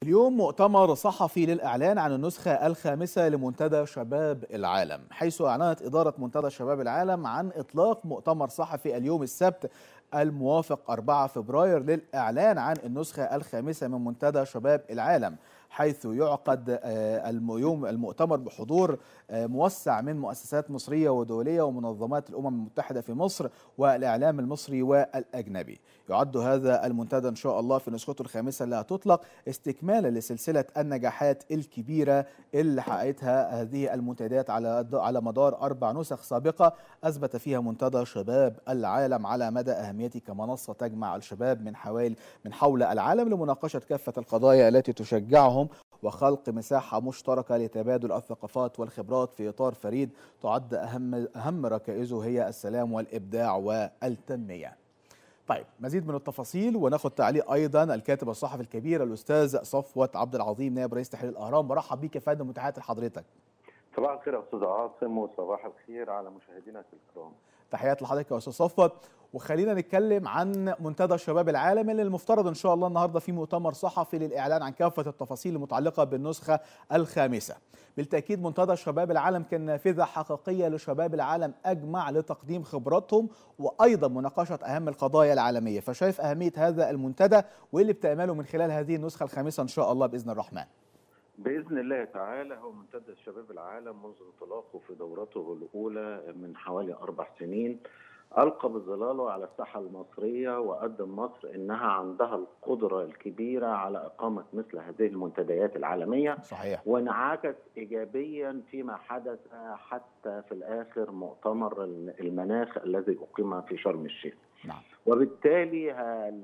اليوم مؤتمر صحفي للإعلان عن النسخة الخامسة لمنتدى شباب العالم حيث أعلنت إدارة منتدى شباب العالم عن إطلاق مؤتمر صحفي اليوم السبت الموافق 4 فبراير للإعلان عن النسخة الخامسة من منتدى شباب العالم حيث يعقد اليوم المؤتمر بحضور موسع من مؤسسات مصرية ودولية ومنظمات الأمم المتحدة في مصر والإعلام المصري والأجنبي يعد هذا المنتدى إن شاء الله في نسخته الخامسة اللي هتطلق استكمالا لسلسلة النجاحات الكبيرة اللي حققتها هذه المنتديات على على مدار أربع نسخ سابقة أثبت فيها منتدى شباب العالم على مدى أهميته كمنصة تجمع الشباب من حوالي من حول العالم لمناقشة كافة القضايا التي تشجعهم وخلق مساحة مشتركة لتبادل الثقافات والخبرات في إطار فريد تعد أهم أهم ركائزه هي السلام والإبداع والتنمية. طيب مزيد من التفاصيل وناخد تعليق ايضا الكاتب الصحفي الكبير الاستاذ صفوت عبد العظيم نائب رئيس تحرير الاهرام برحب بيك يا فندم وتحياتي لحضرتك. صباح الخير يا استاذ عاصم وصباح الخير على مشاهدينا الكرام. تحيات لحضرتك يا استاذ صفوت وخلينا نتكلم عن منتدى شباب العالم اللي المفترض ان شاء الله النهارده في مؤتمر صحفي للاعلان عن كافه التفاصيل المتعلقه بالنسخه الخامسه. بالتاكيد منتدى شباب العالم كان نافذه حقيقيه لشباب العالم اجمع لتقديم خبراتهم وايضا مناقشه اهم القضايا العالميه، فشايف اهميه هذا المنتدى وايه اللي بتامله من خلال هذه النسخه الخامسه ان شاء الله باذن الرحمن. باذن الله تعالى هو منتدى شباب العالم منذ انطلاقه في دورته الاولى من حوالي اربع سنين القى بظلاله على الساحه المصريه وقدم مصر انها عندها القدره الكبيره على اقامه مثل هذه المنتديات العالميه صحيح وانعكس ايجابيا فيما حدث حتى في الاخر مؤتمر المناخ الذي اقيم في شرم الشيخ. نعم. وبالتالي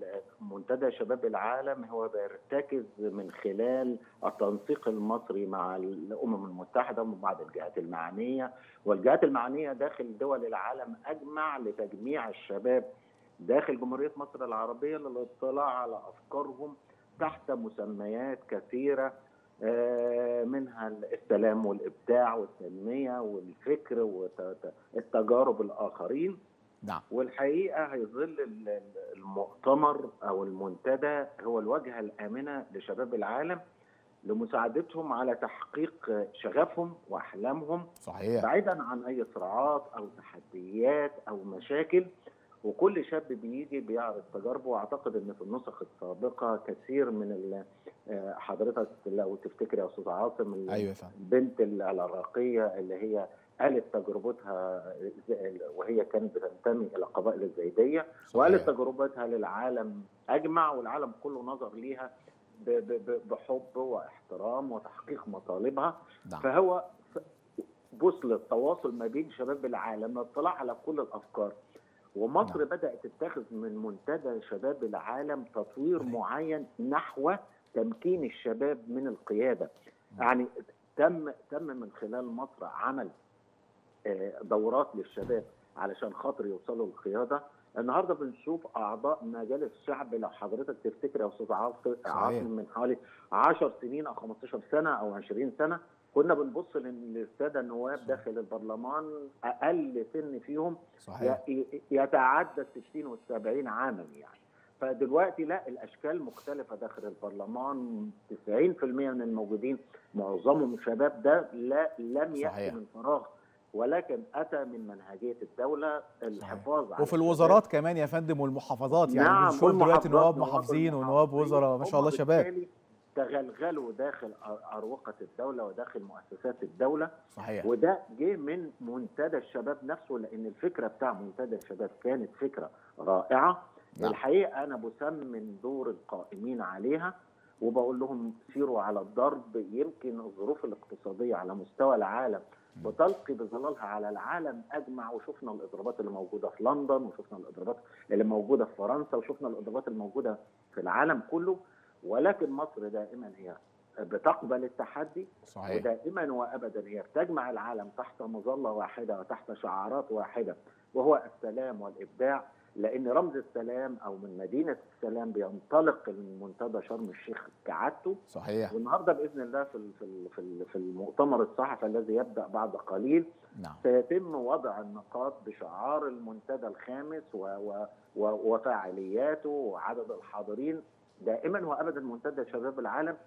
منتدى شباب العالم هو بيرتكز من خلال التنسيق المصري مع الامم المتحده وبعض الجهات المعنيه والجهات المعنيه داخل دول العالم اجمع لتجميع الشباب داخل جمهوريه مصر العربيه للاطلاع على افكارهم تحت مسميات كثيره منها السلام والابداع والتنميه والفكر والتجارب الاخرين نعم والحقيقه هيظل المؤتمر او المنتدى هو الواجهه الامنه لشباب العالم لمساعدتهم على تحقيق شغفهم واحلامهم صحيح بعيدا عن اي صراعات او تحديات او مشاكل وكل شاب بيجي بيعرض تجاربه واعتقد ان في النسخ السابقه كثير من حضرتك لو تفتكر يا استاذ عاصم ايوه فهم. البنت العراقيه اللي هي قالت تجربتها وهي كانت بتنتمي الى قبائل الزيديه وقالت تجربتها للعالم اجمع والعالم كله نظر ليها بحب واحترام وتحقيق مطالبها نعم. فهو بوصله التواصل ما بين شباب العالم الاطلاع على كل الافكار ومصر نعم. بدات تتخذ من منتدى شباب العالم تطوير نعم. معين نحو تمكين الشباب من القياده نعم. يعني تم تم من خلال مصر عمل دورات للشباب علشان خاطر يوصلوا للقياده النهارده بنشوف اعضاء مجالس الشعب لو حضرتك تفتكر يا استاذ عاصم من حوالي 10 سنين او 15 سنه او 20 سنه كنا بنبص للساده النواب داخل البرلمان اقل سن فيهم صحيح. يتعدى ال 60 وال 70 عاما يعني فدلوقتي لا الاشكال مختلفه داخل البرلمان 90% من الموجودين معظمهم شباب ده لا لم ياتي من فراغ ولكن اتى من منهجيه الدوله الحفاظ على وفي الوزارات كمان يا فندم والمحافظات يعني نعم بنشوف دلوقتي نواب محافظين ونواب وزراء ما شاء الله شباب تغلغلوا داخل اروقه الدوله وداخل مؤسسات الدوله صحيح وده جه من منتدى الشباب نفسه لان الفكره بتاع منتدى الشباب كانت فكره رائعه نعم. الحقيقه انا بسمن دور القائمين عليها وبقول لهم سيروا على الضرب يمكن الظروف الاقتصاديه على مستوى العالم بتلقي بظلالها على العالم اجمع وشفنا الاضرابات اللي موجوده في لندن وشفنا الاضرابات اللي موجوده في فرنسا وشفنا الاضرابات الموجوده في العالم كله ولكن مصر دائما هي بتقبل التحدي صحيح. ودائما وابدا هي بتجمع العالم تحت مظله واحده وتحت شعارات واحده وهو السلام والابداع لان رمز السلام او من مدينه السلام بينطلق المنتدى شرم الشيخ كعادته صحيح والنهارده باذن الله في في في في المؤتمر الصحفي الذي يبدا بعد قليل نعم. سيتم وضع النقاط بشعار المنتدى الخامس و و و وفعالياته وعدد الحاضرين دائما وابدا منتدى شباب العالم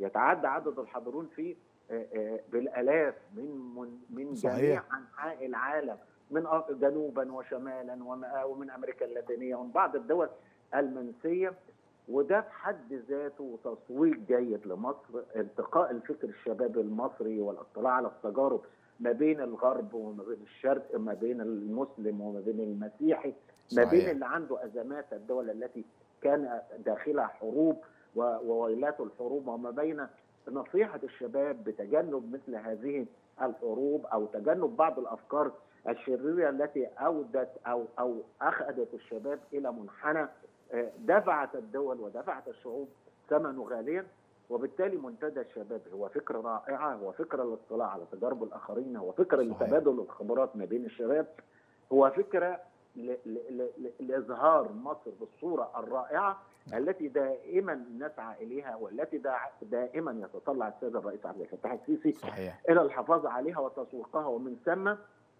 يتعدى عدد الحاضرون فيه آه، آه، بالالاف من من من صحيح. جميع انحاء العالم من أ- جنوبا وشمالا وم- ومن امريكا اللاتينيه ومن بعض الدول المنسيه وده في حد ذاته تصويت جيد لمصر التقاء الفكر الشبابي المصري والاطلاع على التجارب ما بين الغرب وما بين الشرق ما بين المسلم وما بين المسيحي ما بين صحيح. اللي عنده ازمات الدول التي كان داخلها حروب و- وويلات الحروب وما بين نصيحه الشباب بتجنب مثل هذه الحروب او تجنب بعض الافكار الشريره التي اودت او او اخذت الشباب الى منحنى آه، دفعت الدول ودفعت الشعوب ثمنه غاليا وبالتالي منتدى الشباب هو فكره رائعه هو فكره الاطلاع على تجارب الاخرين هو فكره صحيح. لتبادل الخبرات ما بين الشباب هو فكره ل- ل- ل- لاظهار مصر بالصوره الرائعه التي دائما نسعى اليها والتي دع- دائما يتطلع السيد الرئيس عبد الفتاح السيسي صحيح الى الحفاظ عليها وتسويقها ومن ثم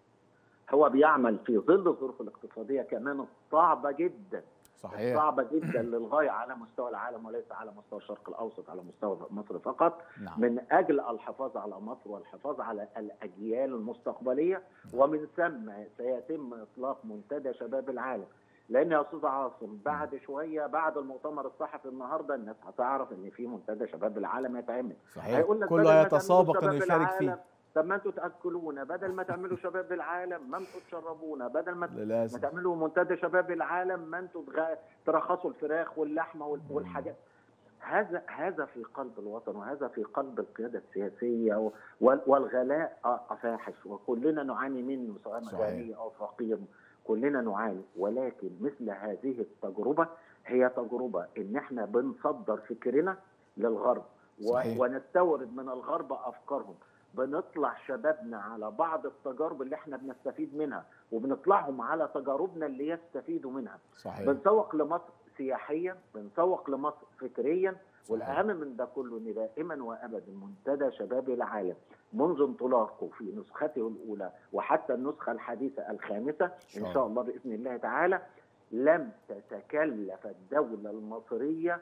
هو بيعمل في ظل الظروف الاقتصاديه كمان صعبه جدا صحيح صعبه جدا للغايه على مستوى العالم وليس على مستوى الشرق الاوسط على مستوى مصر فقط نعم من اجل الحفاظ على مصر والحفاظ على الاجيال المستقبليه ومن ثم سيتم اطلاق منتدى شباب العالم لان يا استاذ عاصم بعد شويه بعد المؤتمر الصحفي النهارده الناس هتعرف ان في منتدى شباب العالم هيتعمل صحيح هيقول لك بدل كله ما تعملوا يتسابق شباب انه يشارك فيه العالم، طب ما انتوا تاكلونا بدل ما تعملوا شباب العالم ما انتوا تشربونا بدل ما ما للاسف تعملوا منتدى شباب العالم ما انتوا تغ- ترخصوا الفراخ واللحمه وال- والحاجات هذا هذا في قلب الوطن وهذا في قلب القياده السياسيه و- وال- والغلاء آه فاحش وكلنا نعاني منه سواء صحيح. غني او فقير كلنا نعاني ولكن مثل هذه التجربه هي تجربه ان احنا بنصدر فكرنا للغرب و- صحيح. ونستورد من الغرب افكارهم بنطلع شبابنا على بعض التجارب اللي احنا بنستفيد منها وبنطلعهم على تجاربنا اللي يستفيدوا منها صحيح بنسوق لمصر سياحيا بنسوق لمصر فكريا صحيح. والاهم من ده كله ان دائما وابدا منتدى شباب العالم منذ انطلاقه في نسخته الاولى وحتى النسخه الحديثه الخامسه شاء ان شاء الله باذن الله تعالى لم تتكلف الدوله المصريه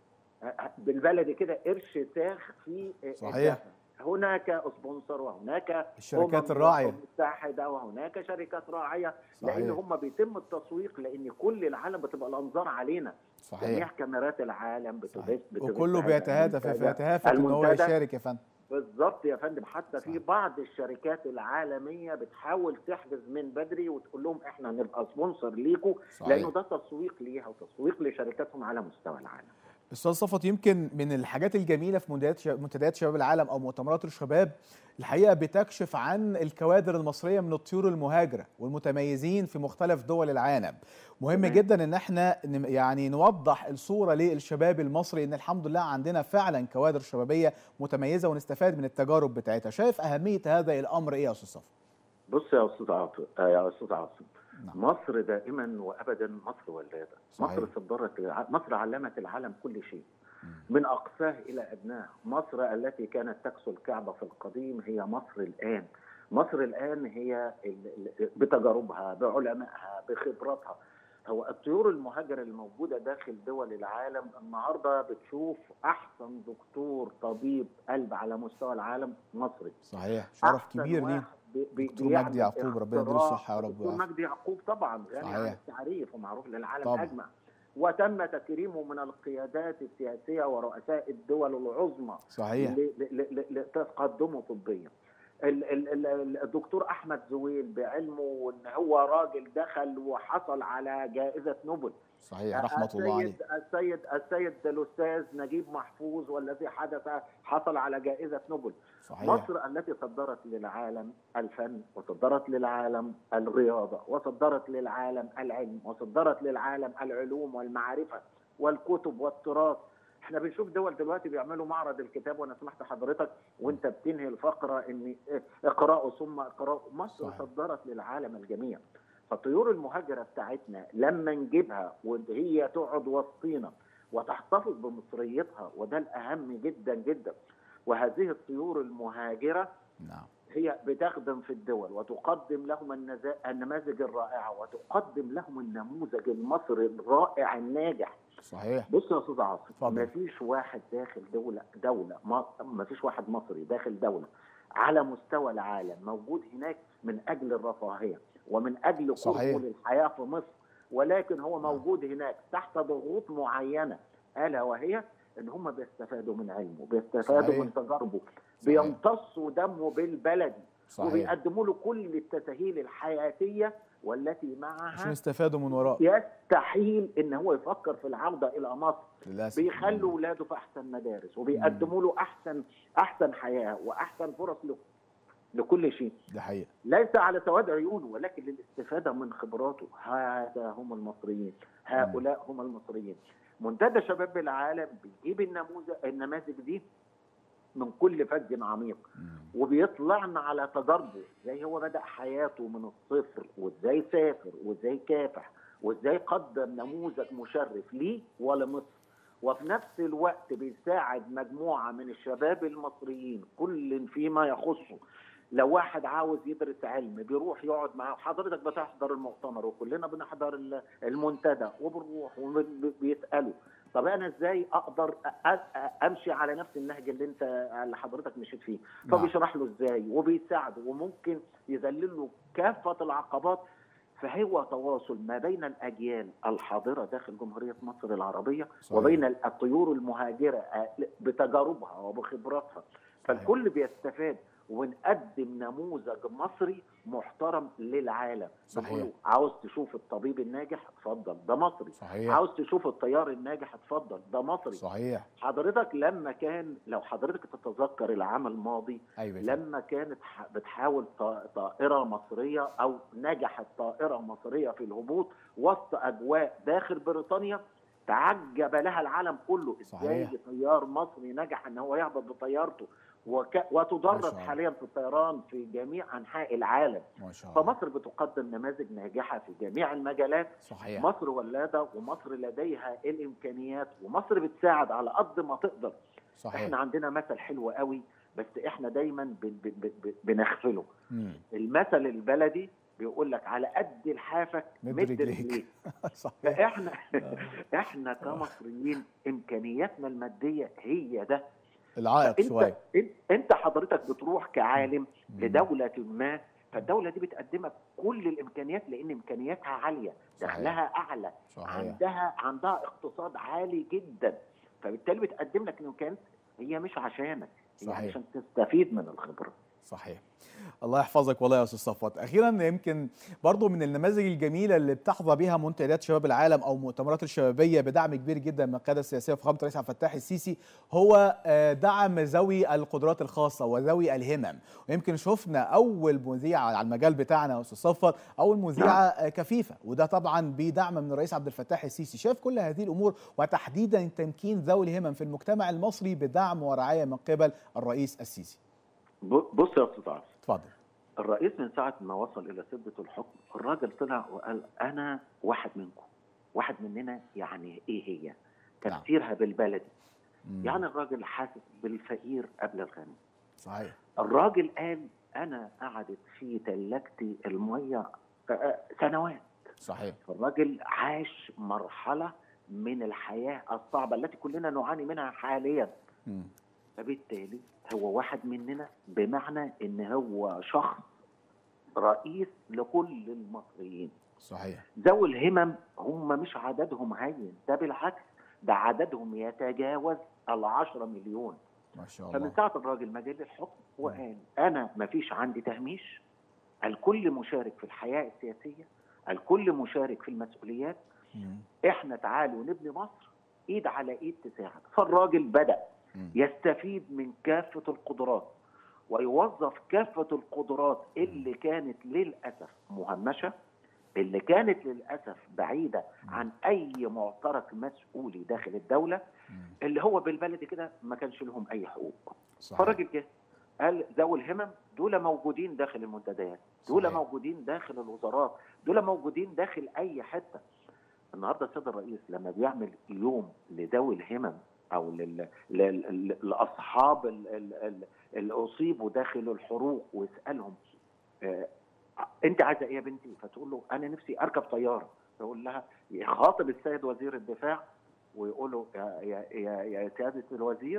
بالبلدي كده قرش ساخ في صحيح. الدفع. هناك سبونسر وهناك الشركات أمم الراعيه متحده وهناك شركات راعيه صحيح. لان هم بيتم التسويق لان كل العالم بتبقى الانظار علينا جميع صحيح كاميرات العالم صحيح. بتبث بتبث وكله هذا بيتهادف المنتدى. يتهافت ان هو المنتدى يشارك يا فندم بالظبط يا فندم حتى في صحيح. بعض الشركات العالميه بتحاول تحجز من بدري وتقول لهم احنا هنبقى سبونسر ليكم لانه صحيح ده تسويق ليها وتسويق لشركاتهم على مستوى العالم استاذ صفوت يمكن من الحاجات الجميله في منتديات شباب- منتديات شباب العالم او مؤتمرات الشباب الحقيقه بتكشف عن الكوادر المصريه من الطيور المهاجره والمتميزين في مختلف دول العالم مهم تمام. جدا ان احنا نم- يعني نوضح الصوره للشباب المصري ان الحمد لله عندنا فعلا كوادر شبابيه متميزه ونستفاد من التجارب بتاعتها شايف اهميه هذا الامر ايه يا استاذ صفوت بص يا استاذ عاصم آه يا استاذ عاصم نعم. مصر دائما وابدا مصر ولاده صحيح. مصر صدرت للع- مصر علمت العالم كل شيء مم. من اقصاه الى ادناه مصر التي كانت تكسو الكعبه في القديم هي مصر الان مصر الان هي ال- ال- بتجاربها بعلمائها بخبراتها هو الطيور المهاجره الموجوده داخل دول العالم النهارده بتشوف احسن دكتور طبيب قلب على مستوى العالم مصري صحيح شرف أحسن كبير ليه واحد بي- بي- دكتور بيعمل مجدي يعقوب، ربنا يديله اختراع. الصحة يا رب دكتور ويعافيه. مجدي يعقوب طبعا غني عن صحيح. التعريف ومعروف للعالم طبعا. اجمع وتم تكريمه من القيادات السياسيه ورؤساء الدول العظمى صحيح ل- ل- ل- لتقدمه طبيا ال- ال- ال- الدكتور احمد زويل بعلمه وان هو راجل دخل وحصل على جائزه نوبل صحيح رحمه الله عليه السيد السيد السيد الاستاذ نجيب محفوظ والذي حدث حصل على جائزه نوبل صحيح مصر التي صدرت للعالم الفن وصدرت للعالم الرياضة وصدرت للعالم العلم وصدرت للعالم العلوم والمعرفة والكتب والتراث احنا بنشوف دول دلوقتي بيعملوا معرض الكتاب وانا سمحت حضرتك وانت بتنهي الفقره ان اقرأوا ثم اقرأوا مصر صحيح. صدرت للعالم الجميع فالطيور المهاجره بتاعتنا لما نجيبها وهي تقعد وسطينا وتحتفظ بمصريتها وده الاهم جدا جدا وهذه الطيور المهاجره نعم هي بتخدم في الدول وتقدم لهم النزا- النماذج الرائعه وتقدم لهم النموذج المصري الرائع الناجح صحيح بص يا استاذ عاصم اتفضل. ما فيش واحد داخل دوله دوله ما فيش واحد مصري داخل دوله على مستوى العالم موجود هناك من اجل الرفاهيه ومن اجل صحيح. قربه للحياه في مصر ولكن هو موجود هناك تحت ضغوط معينه الا وهي ان هم بيستفادوا من علمه بيستفادوا صحيح. من تجاربه صحيح. بيمتصوا دمه بالبلدي صحيح وبيقدموا له كل التسهيل الحياتيه والتي عشان معها يستفادوا من وراء يستحيل ان هو يفكر في العوده الى مصر للاسف بيخلوا ولاده في احسن مدارس وبيقدموا له احسن احسن حياه واحسن فرص له لكل شيء دي حقيقه ليس على سواد عيونه ولكن للاستفاده من خبراته هذا هم المصريين هؤلاء هم المصريين منتدى شباب العالم بيجيب النموذج النماذج دي من كل فج عميق مم. وبيطلعنا على تجاربه ازاي هو بدا حياته من الصفر وازاي سافر وازاي كافح وازاي قدم نموذج مشرف ليه ولمصر وفي نفس الوقت بيساعد مجموعه من الشباب المصريين كل فيما يخصه لو واحد عاوز يدرس علم بيروح يقعد معاه حضرتك بتحضر المؤتمر وكلنا بنحضر ال- المنتدى وبنروح وبيسالوا طب انا ازاي اقدر أ- أ- امشي على نفس النهج اللي انت اللي حضرتك مشيت فيه نعم. فبيشرح له ازاي وبيساعده وممكن يذلل له كافه العقبات فهو تواصل ما بين الاجيال الحاضره داخل جمهوريه مصر العربيه صحيح. وبين الطيور المهاجره آه، بتجاربها وبخبراتها فالكل بيستفاد ونقدم نموذج مصري محترم للعالم صحيح. بنقول له عاوز تشوف الطبيب الناجح اتفضل ده مصري صحيح عاوز تشوف الطيار الناجح اتفضل ده مصري صحيح حضرتك لما كان لو حضرتك تتذكر العام الماضي ايوه يا فندم. لما كانت ح- بتحاول ط- طائرة مصرية أو نجحت طائرة مصرية في الهبوط وسط أجواء داخل بريطانيا تعجب لها العالم كله ازاي صحيح. طيار مصري نجح ان هو يهبط بطيارته وك... ما وتدرب شاء الله. حاليا في الطيران في جميع انحاء العالم ما شاء الله فمصر بتقدم نماذج ناجحه في جميع المجالات صحيح مصر ولاده ومصر لديها الامكانيات ومصر بتساعد على قد ما تقدر صحيح احنا عندنا مثل حلو قوي بس احنا دايما بن- بن- بن- بنغفله مم. المثل البلدي بيقول لك على قد لحافك مد مد رجليك. رجليك صحيح فاحنا احنا كمصريين امكانياتنا الماديه هي ده العائق فانت شويه انت- انت حضرتك بتروح كعالم مم. لدوله ما فالدوله دي بتقدمك كل الامكانيات لان امكانياتها عاليه صحيح. دخلها اعلى صحيح عندها عندها اقتصاد عالي جدا فبالتالي بتقدم لك الامكانيات هي مش عشانك هي صحيح. عشان تستفيد من الخبره صحيح الله يحفظك والله يا استاذ صفوت اخيرا يمكن برضو من النماذج الجميله اللي بتحظى بها منتديات شباب العالم او مؤتمرات الشبابيه بدعم كبير جدا من القياده السياسيه وفخامه الرئيس عبد الفتاح السيسي هو آه، دعم ذوي القدرات الخاصه وذوي الهمم ويمكن شفنا اول مذيعه على المجال بتاعنا يا استاذ صفوت اول مذيعه آه، كفيفه وده طبعا بدعم من الرئيس عبد الفتاح السيسي شايف كل هذه الامور وتحديدا تمكين ذوي الهمم في المجتمع المصري بدعم ورعايه من قبل الرئيس السيسي ب- بص يا استاذ عاصم اتفضل الرئيس من ساعه ما وصل الى سده الحكم الراجل طلع وقال انا واحد منكم واحد مننا يعني ايه هي نعم. تفسيرها بالبلدي مم. يعني الراجل حاسس بالفقير قبل الغني صحيح الراجل قال انا قعدت في تلاجتي الميه آه، سنوات صحيح الراجل عاش مرحله من الحياه الصعبه التي كلنا نعاني منها حاليا مم. فبالتالي هو واحد مننا بمعنى ان هو شخص رئيس لكل المصريين صحيح ذوي الهمم هم مش عددهم هين ده بالعكس ده عددهم يتجاوز العشرة مليون ما شاء فمن الله ساعة الراجل ما جه للحكم وقال أنا ما فيش عندي تهميش الكل مشارك في الحياة السياسية الكل مشارك في المسؤوليات مم. احنا تعالوا نبني مصر ايد على ايد تساعد فالراجل بدأ مم. يستفيد من كافة القدرات ويوظف كافة القدرات اللي كانت للأسف مهمشة اللي كانت للأسف بعيدة عن أي معترك مسؤولي داخل الدولة مم. اللي هو بالبلدي كده ما كانش لهم أي حقوق صحيح فالراجل جه قال ذوي الهمم دول موجودين داخل المنتديات دول صحيح. موجودين داخل الوزارات دول موجودين داخل أي حتة النهارده السيد الرئيس لما بيعمل يوم لذوي الهمم او لل... لل... لل- لاصحاب ال... ال... ال... اللي اصيبوا داخل الحروق ويسالهم آه... انت عايزه ايه يا بنتي؟ فتقول له انا نفسي اركب طياره يقول لها يخاطب السيد وزير الدفاع ويقولوا يا يا يا, يا سياده الوزير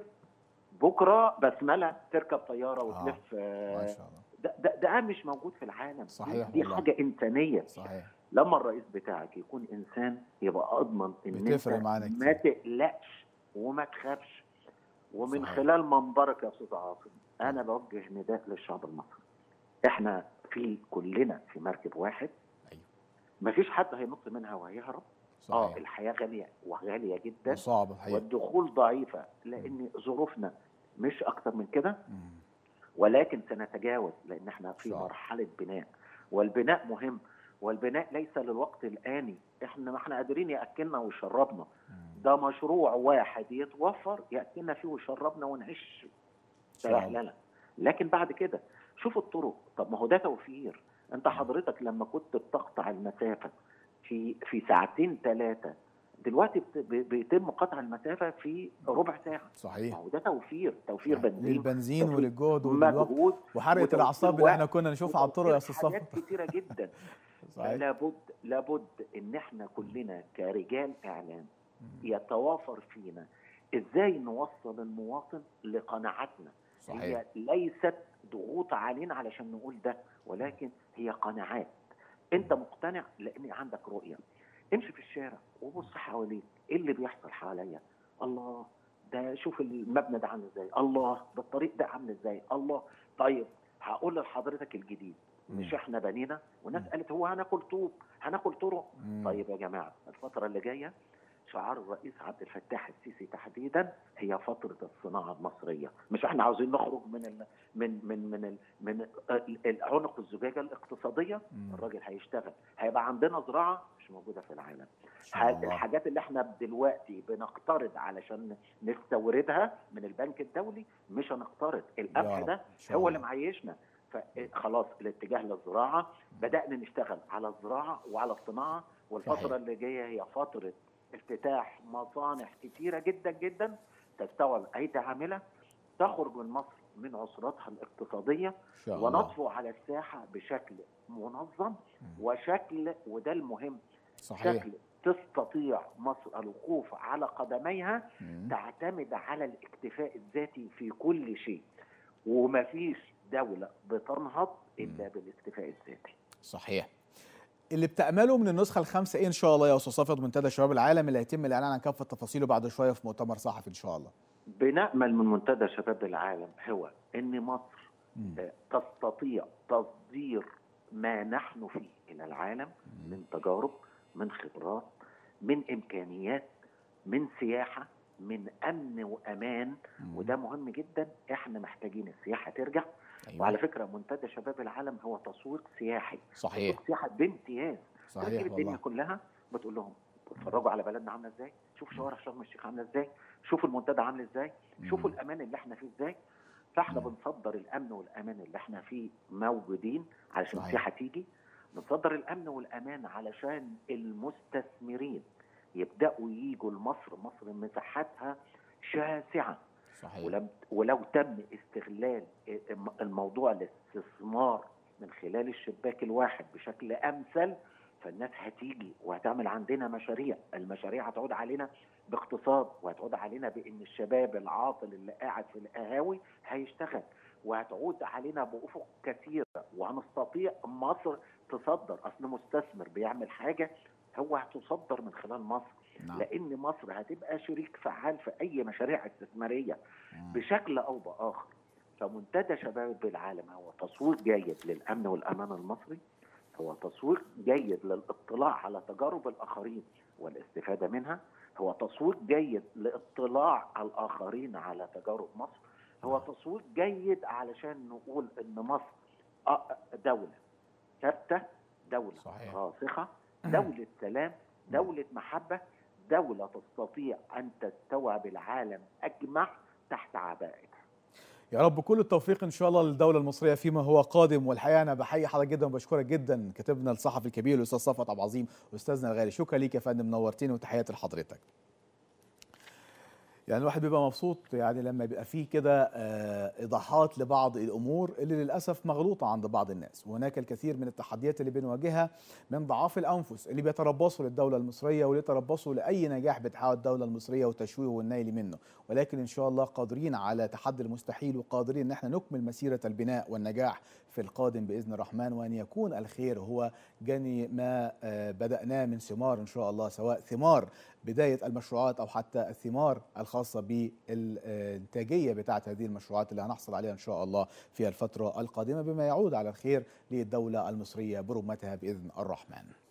بكره بسمله تركب طياره وتلف ما آه، شاء الله ده, ده, ده مش موجود في العالم دي- صحيح دي والله. حاجه انسانيه صحيح لما الرئيس بتاعك يكون انسان يبقى اضمن ان بتفرق انت معانا ما كتير. تقلقش وما تخافش ومن صحيح. خلال منبرك يا استاذ عاصم انا بوجه نداء للشعب المصري احنا في كلنا في مركب واحد أيوة. مفيش حد هينط منها وهيهرب اه صحيح الحياه غاليه وغاليه جدا صعب الحقيقه والدخول ضعيفه لان ظروفنا مش اكتر من كده مم. ولكن سنتجاوز لان احنا في صح. مرحله بناء والبناء مهم والبناء ليس للوقت الاني احنا ما احنا قادرين ياكلنا ويشربنا مم. ده مشروع واحد يتوفر ياكلنا فيه ويشربنا ونعيش إن شاء الله. سهلنا لكن بعد كده شوف الطرق طب ما هو ده توفير انت حضرتك لما كنت بتقطع المسافه في في ساعتين ثلاثه دلوقتي بت- ب- بيتم قطع المسافه في ربع ساعه ما صحيح هو ده توفير توفير صحيح. بنزين للبنزين توفير وللجهد وللوقت مجهود وحرقه وتوفير الاعصاب اللي وقت احنا كنا نشوفها على الطرق يا استاذ وتوفير صفوت حاجات كتيره جدا صحيح لابد لابد ان احنا كلنا كرجال اعلام مم. يتوافر فينا ازاي نوصل المواطن لقناعاتنا صحيح هي ليست ضغوط علينا علشان نقول ده ولكن هي قناعات انت مقتنع لان عندك رؤيه امشي في الشارع وبص حواليك ايه اللي بيحصل حواليا الله ده شوف المبنى ده عامل ازاي الله ده الطريق ده عامل ازاي الله طيب هقول لحضرتك الجديد مش احنا بنينا والناس مم. قالت هو هناكل طوب هناكل طرق مم. طيب يا جماعه الفتره اللي جايه شعار الرئيس عبد الفتاح السيسي تحديدا هي فتره الصناعه المصريه مش احنا عاوزين نخرج من ال من من من ال من ال- ال- عنق الزجاجه الاقتصاديه مم. الراجل هيشتغل هيبقى عندنا زراعه مش موجوده في العالم إن شاء الله. الحاجات اللي احنا دلوقتي بنقترض علشان نستوردها من البنك الدولي مش هنقترض يا القمح رب. ده إن شاء هو اللي الله. معيشنا فخلاص الاتجاه للزراعه بدانا نشتغل على الزراعه وعلى الصناعه والفتره صحيح. اللي جايه هي فتره افتتاح مصانع كتيره جدا جدا تستوعب ايدي عامله تخرج من مصر من عسراتها الاقتصاديه ان شاء الله ونطفو على الساحه بشكل منظم مم. وشكل وده المهم صحيح شكل تستطيع مصر الوقوف على قدميها مم. تعتمد على الاكتفاء الذاتي في كل شيء ومفيش دولة بتنهض إلا بالاكتفاء الذاتي صحيح اللي بتأمله من النسخة الخامسة إيه إن شاء الله يا أستاذ صفوت منتدى شباب العالم اللي هيتم الإعلان عن كافة تفاصيله بعد شوية في مؤتمر صحفي إن شاء الله بنأمل من منتدى شباب العالم هو أن مصر مم. آه، تستطيع تصدير ما نحن فيه إلى العالم مم. من تجارب من خبرات من إمكانيات من سياحة من أمن وأمان مم. وده مهم جدا احنا محتاجين السياحة ترجع أيوة. وعلى فكرة منتدى شباب العالم هو تسويق سياحي صحيح تسويق سياحة بامتياز صحيح تركب الدنيا والله كلها بتقول لهم اتفرجوا على بلدنا عامله ازاي شوفوا شوارع شرم الشيخ عامله ازاي شوفوا المنتدى عامل ازاي شوفوا مم. الامان اللي احنا فيه ازاي فاحنا مم. بنصدر الامن والامان اللي احنا فيه موجودين علشان صحيح. السياحه تيجي بنصدر الامن والامان علشان المستثمرين يبداوا ييجوا لمصر مصر مساحتها شاسعه صحيح ولم ولو تم استغلال الموضوع الاستثمار من خلال الشباك الواحد بشكل امثل فالناس هتيجي وهتعمل عندنا مشاريع، المشاريع هتعود علينا باقتصاد وهتعود علينا بان الشباب العاطل اللي قاعد في القهاوي هيشتغل وهتعود علينا بافق كثيره وهنستطيع مصر تصدر اصل مستثمر بيعمل حاجه هو هتصدر من خلال مصر نعم لان مصر هتبقى شريك فعال في اي مشاريع استثماريه مم. بشكل او باخر فمنتدى شباب العالم هو تسويق جيد للامن والامان المصري هو تسويق جيد للاطلاع على تجارب الاخرين والاستفاده منها هو تسويق جيد لاطلاع الاخرين على تجارب مصر هو تسويق جيد علشان نقول ان مصر آه دوله ثابته دوله صحيح. راسخه دوله سلام دوله محبه دوله تستطيع ان تستوعب العالم اجمع تحت عبائتها يا رب كل التوفيق ان شاء الله للدوله المصريه فيما هو قادم والحقيقه انا بحيي حضرتك جدا وبشكرك جدا كاتبنا الصحفي الكبير الاستاذ صفوت عبد العظيم استاذنا الغالي شكرا ليك يا فندم نورتني وتحياتي لحضرتك يعني الواحد بيبقى مبسوط يعني لما بيبقى فيه كده آه، ايضاحات لبعض الامور اللي للاسف مغلوطه عند بعض الناس وهناك الكثير من التحديات اللي بنواجهها من ضعاف الانفس اللي بيتربصوا للدوله المصريه واللي يتربصوا لاي نجاح بتحقق الدوله المصريه وتشويهه والنيل منه ولكن ان شاء الله قادرين على تحدي المستحيل وقادرين ان احنا نكمل مسيره البناء والنجاح في القادم باذن الرحمن وان يكون الخير هو جني ما آه، بداناه من ثمار ان شاء الله سواء ثمار بدايه المشروعات او حتى الثمار الخاصه بالانتاجيه بتاعه هذه المشروعات اللي هنحصل عليها ان شاء الله في الفتره القادمه بما يعود على الخير للدوله المصريه برمتها باذن الرحمن.